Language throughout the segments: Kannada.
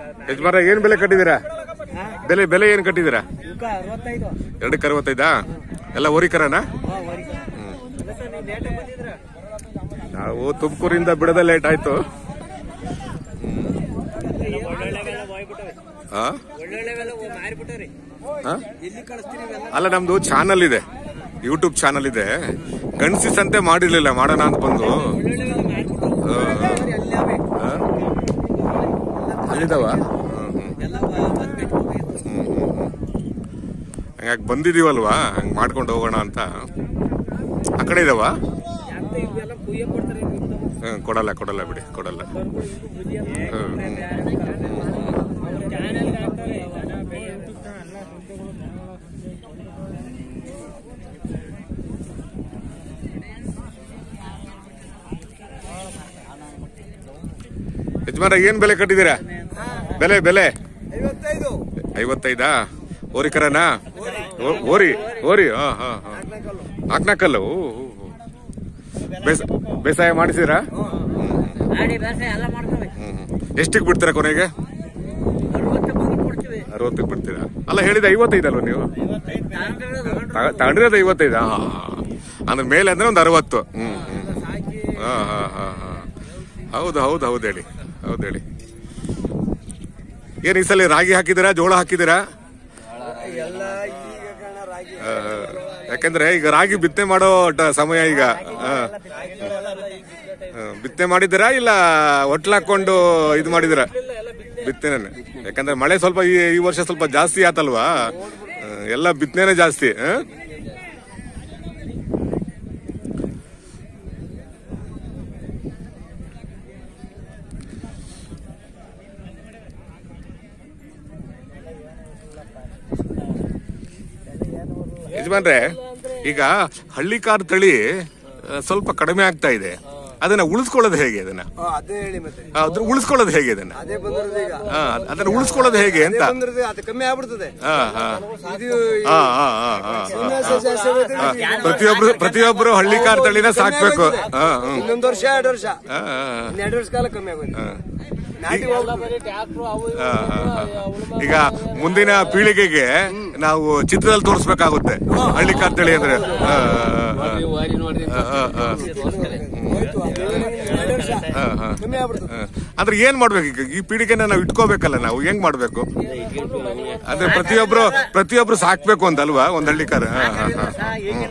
ಯಜಮಾನ ಏನ್ ಬೆಲೆ ಕಟ್ಟಿದೀರಾ ಬೆಲೆ ಬೆಲೆ ಏನ್ ಕಟ್ಟಿದೀರಾ ತೂಕ ಅರವತ್ತೈದು ಎರಡಕ್ಕೆ ಅರವತ್ತೈದಾ ಎಲ್ಲ ಓರಿಕರನಾ ಹಾ ವರಿ ಅಲ್ಲ ಸರ್ ನೀವು ಲೇಟಾಗಿ ಬಂದಿದ್ರ ನಾವು ತುಮಕೂರಿಂದ ಬಿಡದ ಲೇಟ್ ಆಯ್ತು ಒಳ್ಳೊಳ್ಳೆವೆಲ್ಲ ಹೋಗ್ಬಿಟ್ಟವೆ ಆ? ಒಳ್ಳೊಳ್ಳೆವೆಲ್ಲ ಮಾರಿಬಿಟ್ಟವ್ರಿ ಆ? ಎಲ್ಲಿ ಕಳಿಸ್ತೀರಿ ಇವೆಲ್ಲ ಅಲ್ಲ ನಮ್ದು ಚಾನಲ್ ಇದೆ ಯೂಟ್ಯೂಬ್ ಚಾನಲ್ ಇದೆ ಗಣಸಿ ಸಂತೆ ಮಾಡಿರ್ಲಿಲ್ಲ ಮಾಡೋಣ ಅಂತ ಬಂದು ಒಳ್ಳೊಳ್ಳೆವೆಲ್ಲ ಮಾರಿಬಿಟ್ಟವು ಅಲ್ಲಿ ಅವೆ ಆ? ಅಲ್ಲಿದಾವ ಎಲ್ಲ ಬಂದು ಬಿಟ್ಕೋಬೇಕು ಹಂಗಾಗಿ ಬಂದಿದೀವಲ್ವಾ ಹಂಗ್ ಮಾಡ್ಕೊಂಡು ಹೋಗೋಣ ಅಂತ ಆ ಕಡೆ ಇದಾವ ಯಾಕೆ ಇವೆಲ್ಲ ಕುಯ್ಯ ಕೊಡ್ತಾರೆ ಹ್ಮ್, ಕೊಡಲ್ಲ ಕೊಡಲ್ಲ ಬಿಡಿ ಕೊಡಲ್ಲ ಹ್ಮ್, ಹ್ಮ್. ಚಾನೆಲ್ಗೆ ಹಾಕ್ತಾರೆ ಜನ ಬೇರೆ ಯಜಮಾನ ಏನ್ ಬೆಲೆ ಕಟ್ಟಿದೀರಾ ಬೆಲೆ ಬೆಲೆ ಐವತ್ತೈದು ಐವತ್ತೈದಾ ಓರಿಕರನಾ ಓ- ಓರಿ ಓರಿ ಹಾ ಹಾ ಹಾ ನಾಲ್ಕನಾಕಲ್ಲ ಓ ಓ, ಓ. ಬೇಸ- ಬೇಸಾಯ ಮಾಡಿಸಿರಾ ಗಾಡಿ ಬೇಸ ಎಲ್ಲ ಮಾಡ್ತವೆ ಎಷ್ಟಿಗೆ ಬಿಡ್ತೀರಾ ಕೊನೆಗೆ ಅರವತ್ತು ಬಂದು ಕೊಡ್ತೀವಿ ಅರವತ್ತಕ್ಕೆ ಬಿಡ್ತೀರಾ ಅಲ್ಲ ಹೇಳಿದ ಐವತ್ತೈದಲ್ವ ನೀವು ತಗ- ತಗೊಂಡಿರೋದು ಐವತ್ತೈದಾ ಹಾ, ಹಾ. ಅಂದ್ರೆ ಮೇಲೆ ಅಂದ್ರೆ ಒಂದು ಅರವತ್ತು ಹ್ಮ್ ಹ್ಮ್ ಸಾಕಿ ಹಾ ಹಾ ಹಾ ಹಾ ಹೌದು ಹೌದು ಹೌದು ಹೇಳಿ ಹೌದು ಹೇಳಿ ಏನ್ ಈ ಸಲ ರಾಗಿ ಹಾಕಿದಿರಾ ಜೋಳ ಹಾಕಿದಿರಾ ಎಲ್ಲ ಈಗ ಕಣ ರಾಗಿ ಆ, ಯಾಕಂದ್ರೆ ಈಗ ರಾಗಿ ಬಿತ್ತನೆ ಮಾಡೋ ಟ- ಸಮಯ ಈಗ ಆ. ಆ, ಬಿತ್ತನೆ ಮಾಡಿದಿರಾ ಇಲ್ಲ ಒಟ್ಲು ಹಾಕೊಂಡು ಇದು ಮಾಡಿದಿರಾ ಬಿತ್ತನೆ ಯಾಕಂದ್ರೆ ಮಳೆ ಸ್ವಲ್ಪ ಈ ಈ ವರ್ಷ ಸ್ವಲ್ಪ ಜಾಸ್ತಿ ಆತಲ್ವಾ ಆ, ಎಲ್ಲ ಬಿತ್ತನೆ ಜಾಸ್ತಿ ಆ? ಯಜಮಾನ್ರೆ ಈಗ ಹಳ್ಳಿಕಾರ್ ತಳಿ ಆ, ಸ್ವಲ್ಪ ಕಡಿಮೆ ಆಗ್ತಾ ಇದೆ ಅದನ್ನ ಉಳಿಸ್ಕೊಳ್ಳೋದು ಹೇಗೆ ಅದನ್ನ ಅದೇ ಹೇಳಿ ಮತ್ತೆ ಆ, ಅದನ್ನ ಉಳಿಸ್ಕೊಳ್ಳೋದು ಹೇಗೆ ಅದನ್ನ ಅದೇ ಬಂದಿರೋದು ಈಗ ಆ, ಅದನ್ನ ಉಳಿಸ್ಕೊಳ್ಳೋದು ಹೇಗೆ ಅಂತ ಬಂದಿರೋದು ಅದು ಕಮ್ಮಿ ಆಗ್ಬಿಡ್ತದೆ ಆ, ಆ. ಇದು ಆ, ಆ, ಆ, ಆ, ಆ. ಆ, ಪ್ರತಿಯೊಬ್ರು ಪ್ರತಿಯೊಬ್ರು ಹಳ್ಳಿಕಾರ್ ತಳಿನ ಸಾಕ್ಬೇಕು ಆ, ಹ್ಮ್. ಇನ್ನೊಂದು ವರ್ಷ ಎರಡು ವರ್ಷ ಆ, ಆ, ಎರಡು ವರ್ಷ ಕಾಲ ಕಮ್ಮಿ ಆಗೋದು ನಾಟಿ ಆ, ಆ, ಆ. ಈಗ ಮುಂದಿನ ಪೀಳಿಗೆಗೆ ನಾವು ಚಿತ್ರದಲ್ಲಿ ತೋರಿಸ್ಬೇಕಾಗುತ್ತೆ ಹಳ್ಳಿಕಾರ್ ತಳಿ ಅಂದ್ರೆ ಆ, ಆ, ಆ. ಆ, ಆ, ಆ. ಎರಡು ವರ್ಷ ಆ, ಆ. ಕಮ್ಮಿ ಆಗ್ಬಿಡ್ತದೆ ಆ. ಅಂದ್ರೆ ಏನ್ ಮಾಡ್ಬೇಕು ಈಗ ಈ ಪೀಳಿಗೆನ ನಾವು ಇಟ್ಕೋಬೇಕಲ್ಲ ನಾವು ಹೆಂಗ್ ಮಾಡ್ಬೇಕು ಅಂದ್ರೆ ಪ್ರತಿಯೊಬ್ರು ಪ್ರತಿಯೊಬ್ರು ಸಾಕ್ಬೇಕು ಅಂತಲ್ವಾ ಒಂದ್ ಹಳ್ಳಿಕಾರ ಹಾ, ಹಾ, ಹಾ.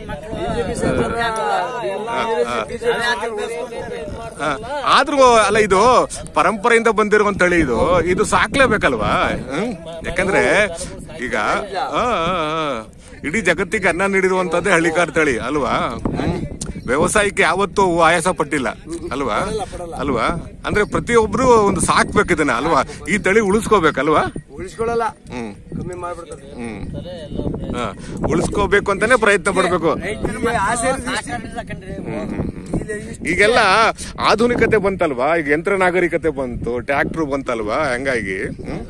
ಹಾ. ಆದ್ರೂ ಅಲ್ಲ ಇದು ಪರಂಪರೆಯಿಂದ ಬಂದಿರೋ ತಳಿ ಇದು ಇದು ಸಾಕ್ಲೇಬೇಕಲ್ವಾ ಹ್ಮ್? ಯಾಕಂದ್ರೆ ಈಗ ಆ, ಆ, ಆ. ಇಡೀ ಜಗತ್ತಿಗೆ ಅನ್ನ ನೀಡಿರುವಂತದ್ದೇ ಹಳ್ಳಿಕಾರ್ ತಳಿ ಅಲ್ವಾ ಹ್ಮ್. ವ್ಯವಸಾಯಕ್ಕೆ ಯಾವತ್ತೂ ಆಯಾಸ ಪಟ್ಟಿಲ್ಲ ಅಲ್ವಾ ಅಲ್ವಾ ಅಂದ್ರೆ ಪ್ರತಿಯೊಬ್ರು ಒಂದು ಸಾಕ್ಬೇಕು ಇದನ್ನ ಅಲ್ವಾ ಈ ತಳಿ ಉಳಿಸ್ಕೋಬೇಕಲ್ವಾ ಉಳಿಸ್ಕೊಳ್ಳಲ್ಲ ಹ್ಮ್ ಕಮ್ಮಿ ಮಾಡ್ಬಿಡ್ತದೆ ಹ್ಮ್ ಹಾ. ಉಳಿಸ್ಕೋಬೇಕು ಅಂತಾನೆ ಪ್ರಯತ್ನ ಪಡ್ಬೇಕು ಈಗ ಆಸೆ ಇರುತ್ತೆ. ಇಲ್ಲಿ ಇಷ್ಟು ಈಗೆಲ್ಲ ಆಧುನಿಕತೆ ಬಂತಲ್ವಾ ಈಗ ಯಂತ್ರ ನಾಗರಿಕತೆ ಬಂತು ಟ್ರ್ಯಾಕ್ಟರ್ ಬಂತಲ್ವಾ ಹಂಗಾಗಿ ಹ್ಮ್?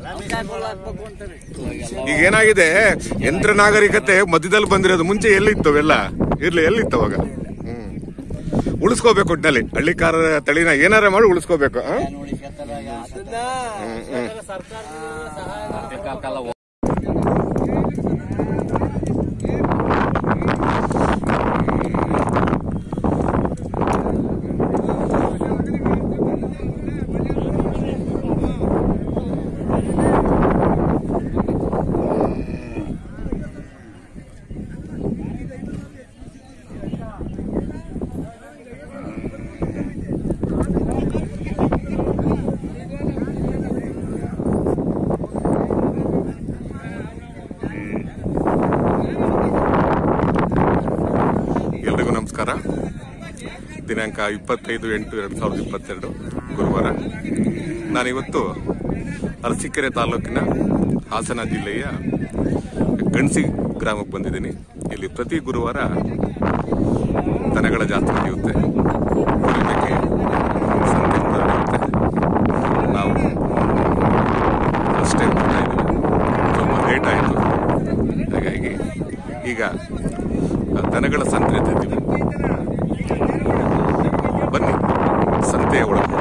ಈಗ ಏನಾಗಿದೆ ಯಂತ್ರ ನಾಗರಿಕತೆ ಮಧ್ಯದಲ್ಲಿ ಬಂದಿರೋದು ಮುಂಚೆ ಎಲ್ಲಿತ್ತು ಅವೆಲ್ಲ ಇರ್ಲಿ ಎಲ್ಲಿತ್ತು ಅವಾಗ ಹ್ಮ್ ಉಳಿಸ್ಕೋಬೇಕು ಒಟ್ನಲ್ಲಿ ಹಳ್ಳಿಕಾರ ತಳಿನ ಏನಾರ ಮಾಡಿ ಉಳಿಸ್ಕೋಬೇಕು ಆ? ಅದನ್ನ ಹ್ಮ್, ಹ್ಮ್. ಎಲ್ರಿಗೂ ನಮಸ್ಕಾರ ದಿನಾಂಕ ಇಪ್ಪತ್ತೈದು ಎಂಟು ಎರಡು ಸಾವಿರದ ಇಪ್ಪತ್ತೆರಡು ಗುರುವಾರ ನಾನಿವತ್ತು ಅರಸೀಕೆರೆ ತಾಲೂಕಿನ ಹಾಸನ ಜಿಲ್ಲೆಯ ಗಣಸಿ ಗ್ರಾಮಕ್ಕೆ ಬಂದಿದ್ದೀನಿ ಇಲ್ಲಿ ಪ್ರತಿ ಗುರುವಾರ ದನಗಳ ಜಾತ್ರೆ ನಡೆಯುತ್ತೆ ಕುರಿಮೇಕೆ ಸಂತೆ ಕೂಡ ನಡೆಯುತ್ತೆ ನಾವು ಅಷ್ಟೇ ಬರ್ತಾ ಇದ್ದೀವಿ ತುಂಬ ಲೇಟ್ ಆಯಿತು ಹಾಗಾಗಿ ಈಗ ಆ ದನಗಳ ಸಂತೆ ಇದ್ದೀವಿ ಬನ್ನಿ ಸಂತೆಯ ಒಳಗೆ